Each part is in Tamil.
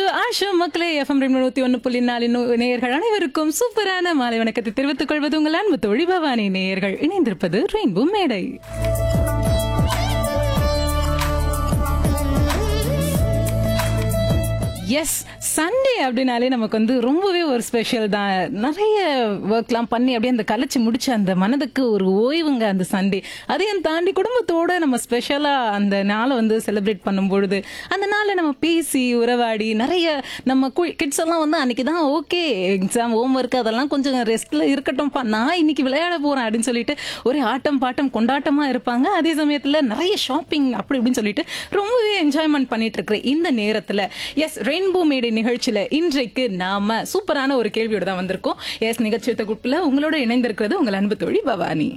ஆஷா மக்களே எஃப்எம் நூத்தி ஒன்னு புள்ளி நாலு நூ- நேயர்கள் அனைவருக்கும் சூப்பரான மாலை வணக்கத்தை தெரிவித்துக் கொள்வது உங்கள் அன்பு தோழி பவானி நேயர்கள் இணைந்திருப்பது ரெயின்போ மேடை எஸ் சண்டே அப்படின்னாலே நமக்கு வந்து ரொம்பவே ஒரு ஸ்பெஷல் தான் நிறைய ஒர்க்லாம் பண்ணி அப்படியே அந்த கலைச்சு முடிச்ச அந்த மனதுக்கு ஒரு ஓய்வுங்க அந்த சண்டே அதையும் தாண்டி குடும்பத்தோட நம்ம ஸ்பெஷலாக அந்த நாளை வந்து செலிப்ரேட் பண்ணும் பொழுது அந்த நாளை நம்ம பேசி உறவாடி நிறைய நம்ம கிட்ஸ் எல்லாம் வந்து அன்னைக்கு தான் ஓகே எக்ஸாம் ஹோம் ஒர்க் அதெல்லாம் கொஞ்சம் ரெஸ்ட்ல இருக்கட்டும்ப்பா நான் இன்னைக்கு விளையாட போறேன் அப்படின்னு சொல்லிட்டு ஒரே ஆட்டம் பாட்டம் கொண்டாட்டமா இருப்பாங்க அதே சமயத்துல நிறைய ஷாப்பிங் அப்படி இப்படின்னு சொல்லிட்டு ரொம்பவே என்ஜாய்மெண்ட் பண்ணிட்டு இருக்கிற இந்த நேரத்துல எஸ் ரெயின்போ மேடை நிகழ்ச்சியில இன்றைக்கு நாம சூப்பரான ஒரு கேள்வியோட தான் வந்திருக்கோம் எஸ் நிகழ்ச்சி தொகுப்புல உங்களோட இணைந்திருக்கிறது உங்கள் அன்பு தோழி பவானி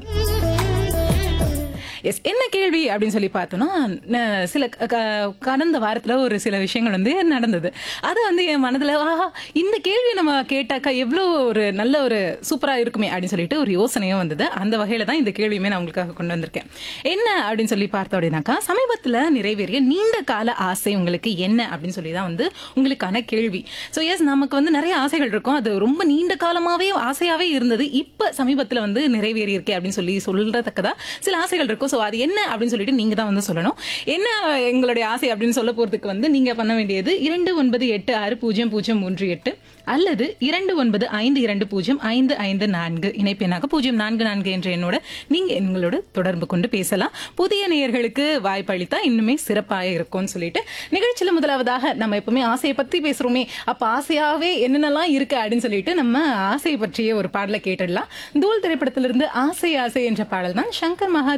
எஸ் என்ன கேள்வி அப்படின்னு சொல்லி பார்த்தோம்னா ந- சில க- க- கடந்த வாரத்துல ஒரு சில விஷயங்கள் வந்து நடந்தது அது வந்து என் மனதுல ஆஹா இந்த கேள்வி நம்ம கேட்டாக்கா எவ்வளோ ஒரு நல்ல ஒரு சூப்பரா இருக்குமே அப்படின்னு சொல்லிட்டு ஒரு யோசனையும் வந்தது அந்த வகையில தான் இந்த கேள்வியுமே நான் உங்களுக்காக கொண்டு வந்திருக்கேன் என்ன அப்படின்னு சொல்லி பார்த்தோம் அப்படின்னாக்கா சமீபத்துல நிறைவேறிய நீண்ட கால ஆசை உங்களுக்கு என்ன அப்படின்னு சொல்லி தான் வந்து உங்களுக்கான கேள்வி ஸோ எஸ் நமக்கு வந்து நிறைய ஆசைகள் இருக்கும் அது ரொம்ப நீண்ட காலமாவே ஆசையாவே இருந்தது இப்ப சமீபத்துல வந்து நிறைவேறி இருக்கே அப்படின்னு சொல்லி சொல்றதுக்கதா சில ஆசைகள் இருக்கும் ஸோ அது என்ன அப்படின்னு சொல்லிட்டு நீங்க தான் வந்து சொல்லணும் என்ன எங்களுடைய ஆசை அப்படின்னு சொல்ல போறதுக்கு வந்து நீங்க பண்ண வேண்டியது இரண்டு ஒன்பது எட்டு ஆறு பூஜ்ஜியம் பூஜ்ஜியம் மூன்று எட்டு அல்லது இரண்டு ஒன்பது ஐந்து இரண்டு பூஜ்ஜியம் ஐந்து ஐந்து நான்கு இணைப்பெண்ணாக பூஜ்ஜியம் நான்கு நான்கு என்ற எண்ணோட நீங்க எங்களோட தொடர்பு கொண்டு பேசலாம் புதிய நேயர்களுக்கு வாய்ப்பளித்தா இன்னுமே சிறப்பாக இருக்கும்னு சொல்லிட்டு நிகழ்ச்சியில முதலாவதாக நம்ம எப்பவுமே ஆசையை பத்தி பேசுறோமே அப்ப ஆசையாவே என்னென்னலாம் இருக்கு அப்படின்னு சொல்லிட்டு நம்ம ஆசை பற்றிய ஒரு பாடலை கேட்டுடலாம் தூள் திரைப்படத்திலிருந்து ஆசை ஆசை என்ற பாடல் தான் சங்கர் மகா